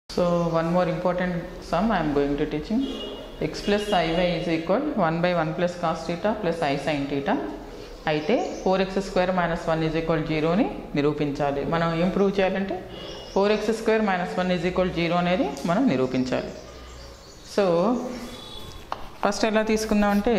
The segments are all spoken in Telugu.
So one more important sum I am going to teaching. x plus iy is equal 1 by 1 plus cos theta plus i sin theta అయితే four x square minus one is equal జీరోని నిరూపించాలి మనం ఏం ప్రూవ్ చేయాలంటే four x square minus one is equal zero అనేది మనం నిరూపించాలి సో ఫస్ట్ ఎలా తీసుకుందామంటే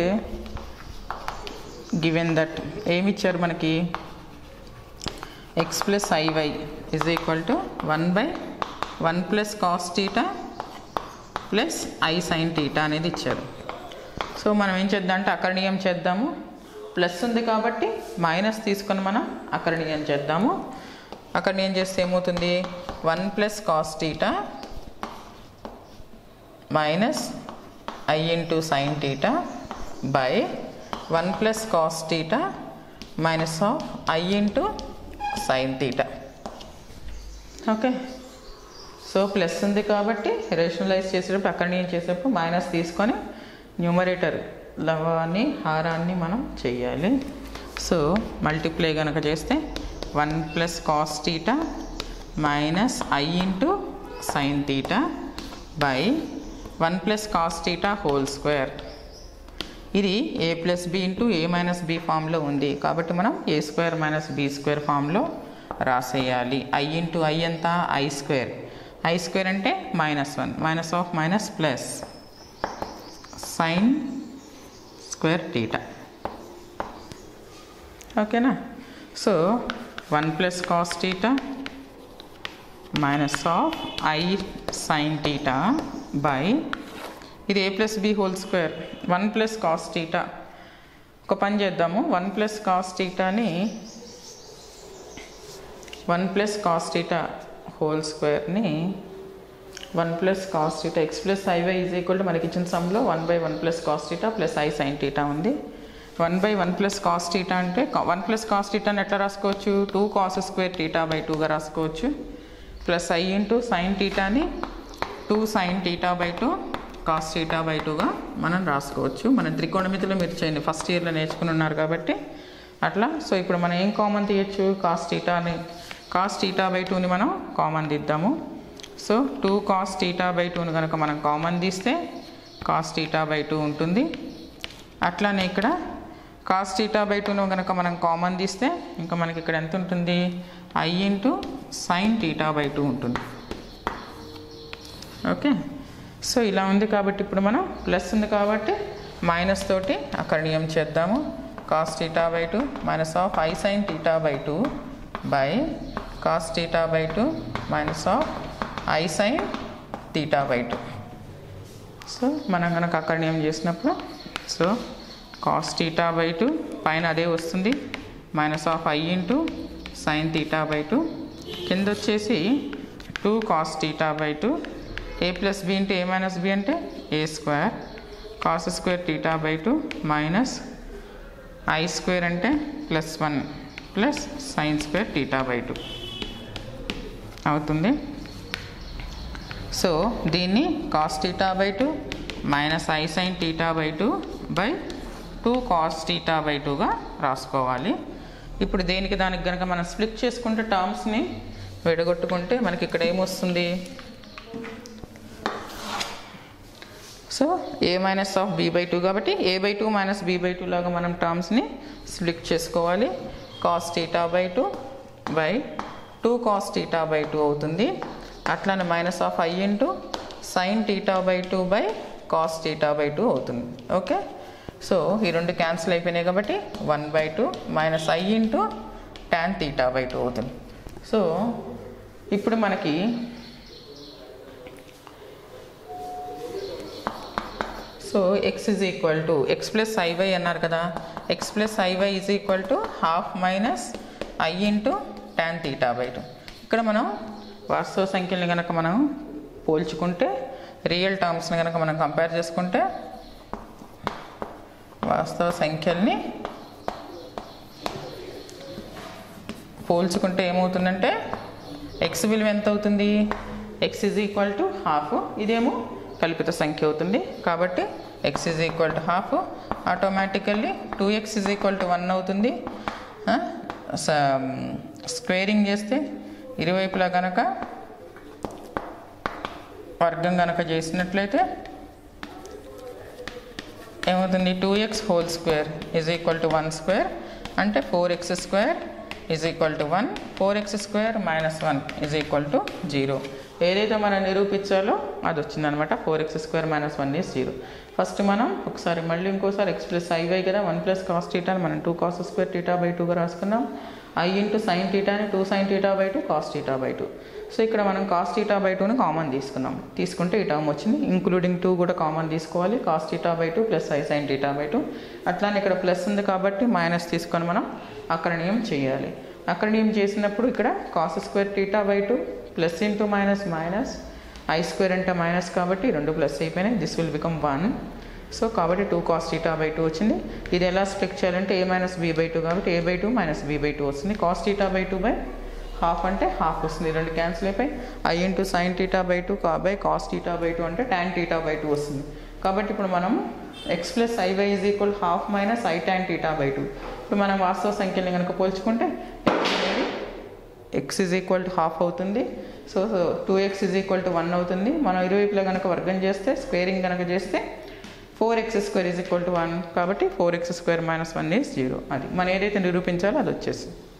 గివెన్ దట్ ఏమి ఇచ్చారు మనకి x plus i y is equal to one by one plus cos theta plus i sine theta అనేది ఇచ్చారు సో మనం ఏం చేద్దాం అంటే అకరణీయం చేద్దాము ప్లస్ ఉంది కాబట్టి మైనస్ తీసుకొని మనం అకరణీయం చేద్దాము అకరణీయం చేస్తే ఏమవుతుంది one plus cos theta minus i into sine theta by one plus cos theta minus of i into sine theta okay so plus ఉంది కాబట్టి రేషనలైజ్ చేసేటప్పుడు అకరణీయం చేసేటప్పుడు మైనస్ తీసుకొని న్యూమరేటర్ లవాన్ని హారాన్ని మనం చేయాలి సో మల్టిప్లై కనుక చేస్తే one plus cos theta minus i into sine theta by one plus cos theta whole square ఇది a plus b into a minus b ఫామ్లో ఉంది కాబట్టి మనం a square minus b square ఫామ్లో రాసేయాలి ఐ ఇంటూ ఐ ఎంత ఐ స్క్వేర్ ఐ స్క్వేర్ అంటే minus one minus of minus plus sine square theta ఓకేనా so one plus cos theta minus of i sine theta by ఇది a plus b whole square one plus cos theta ఒక పని చేద్దాము వన్ ప్లస్ కాస్ టీటాని one plus cos theta whole స్క్వేర్ని one plus cos theta x plus i y is equal to మనకి ఇచ్చిన సమ్లో one by one plus cos theta plus i sine theta ఉంది one by one plus cos theta అంటే వన్ ప్లస్ కాస్ టీటాని ఎట్లా రాసుకోవచ్చు two cos square theta by టూగా రాసుకోవచ్చు ప్లస్ ఐ ఇంటూ సైన్ టీటాని two sine theta by two cos theta by టూగా మనం రాసుకోవచ్చు మన త్రికోణమితిలో మీరు చేయండి ఫస్ట్ ఇయర్లో నేర్చుకుని ఉన్నారు కాబట్టి అట్లా సో ఇప్పుడు మనం ఏం కామన్ తీయచ్చు కాస్ టీటాని కాస్ టీటా బై టూని మనం కామన్ తీద్దాము so two cos theta by టూని కనుక మనం కామన్ తీస్తే కాస్ టీటా బై టూ ఉంటుంది అట్లానే ఇక్కడ కాస్ టీటా బై టూను కనుక మనం కామన్ తీస్తే ఇంకా మనకి ఇక్కడ ఎంత ఉంటుంది i into sine theta by two ఉంటుంది ఓకే సో ఇలా ఉంది కాబట్టి ఇప్పుడు మనం ప్లస్ ఉంది కాబట్టి మైనస్ తోటి అకరణీయం చేద్దాము cos theta by two minus of i sine theta by two by cos theta by two minus of i sine theta by two so మనం కనుక అకరణీయం చేసినప్పుడు so cos theta by two పైన అదే వస్తుంది minus of i into sine theta by two కింద వచ్చేసి two cos theta by two a plus b into a minus b అంటే a square cos square theta by two minus i square అంటే plus one plus sine square theta by two అవుతుంది సో దీన్ని cos theta by two minus i sine theta by two by two cos theta by టూగా రాసుకోవాలి ఇప్పుడు దేనికి దానికి కనుక మనం స్ప్లిట్ చేసుకుంటే టర్మ్స్ని విడగొట్టుకుంటే మనకి ఇక్కడ ఏమొస్తుంది so a minus of b by two కాబట్టి a by two minus b by two లాగా మనం టర్మ్స్ని స్ప్లిట్ చేసుకోవాలి cos theta by two by two cos theta by two అవుతుంది అట్లానే minus of i into sine theta by two by cos theta by two అవుతుంది ఓకే సో ఈ రెండు క్యాన్సిల్ అయిపోయినాయి కాబట్టి one by two minus i into tan theta by two అవుతుంది సో ఇప్పుడు మనకి so x is equal to x plus i y అన్నారు కదా x plus i y is equal to half minus i into tan theta by two ఇక్కడ మనం వాస్తవ సంఖ్యల్ని కనుక మనం పోల్చుకుంటే రియల్ టర్మ్స్ని కనుక మనం కంపేర్ చేసుకుంటే వాస్తవ సంఖ్యల్ని పోల్చుకుంటే ఏమవుతుందంటే ఎక్స్ విలువ ఎంత అవుతుంది x is equal to half ఇదేమో కల్పిత సంఖ్య అవుతుంది కాబట్టి x is equal to half automatically two x is equal to one అవుతుంది స్క్వేరింగ్ చేస్తే ఇరువైపులా కనుక వర్గం కనుక చేసినట్లయితే ఏమవుతుంది two x whole square is equal to one square అంటే four x square is equal to one four x square minus one is equal to zero ఏదైతే మనం నిరూపించాలో అది వచ్చిందనమాట four x square minus one is zero first మనం ఒకసారి మళ్ళీ ఇంకోసారి ఎక్స్ ప్లస్ ఐ వై కదా వన్ ప్లస్ కాస్ టీటా మనం two cos square theta by టూగా రాసుకున్నాం ఐ ఇంటూ సైన్ టీటాని two sine theta by two cos theta by two so ఇక్కడ మనం కాస్ టీటా బై టూని కామన్ తీసుకున్నాం తీసుకుంటే ఈ టర్మ్ వచ్చింది ఇంక్లూడింగ్ టూ కూడా కామన్ తీసుకోవాలి cos theta by two plus i sine theta by two అట్లానే ఇక్కడ ప్లస్ ఉంది కాబట్టి మైనస్ తీసుకొని మనం అకరణీయం చేయాలి అకరణీయం చేసినప్పుడు ఇక్కడ cos square theta by two plus into minus minus i square అంటే మైనస్ కాబట్టి రెండు ప్లస్ అయిపోయినాయి this will become one so కాబట్టి two cos theta by two వచ్చింది ఇది ఎలా స్ప్లిక్ చేయాలంటే a minus b by two కాబట్టి a by two minus b by two వస్తుంది cos theta by two by half అంటే హాఫ్ వస్తుంది రెండు క్యాన్సిల్ అయిపోయి i into sine theta by two by cos theta by two అంటే ట్యాన్ టీటా బై టూ వస్తుంది కాబట్టి ఇప్పుడు మనం x plus i y is equal half minus i tan theta by two ఇప్పుడు మనం వాస్తవ సంఖ్యని కనుక పోల్చుకుంటే x is equal to half అవుతుంది so two x is equal to one అవుతుంది మనం ఇరువైపులా కనుక వర్గం చేస్తే స్క్వేరింగ్ కనుక చేస్తే four x square is equal to one కాబట్టి four x square minus one is zero అది మనం ఏదైతే నిరూపించాలో అది వచ్చేసింది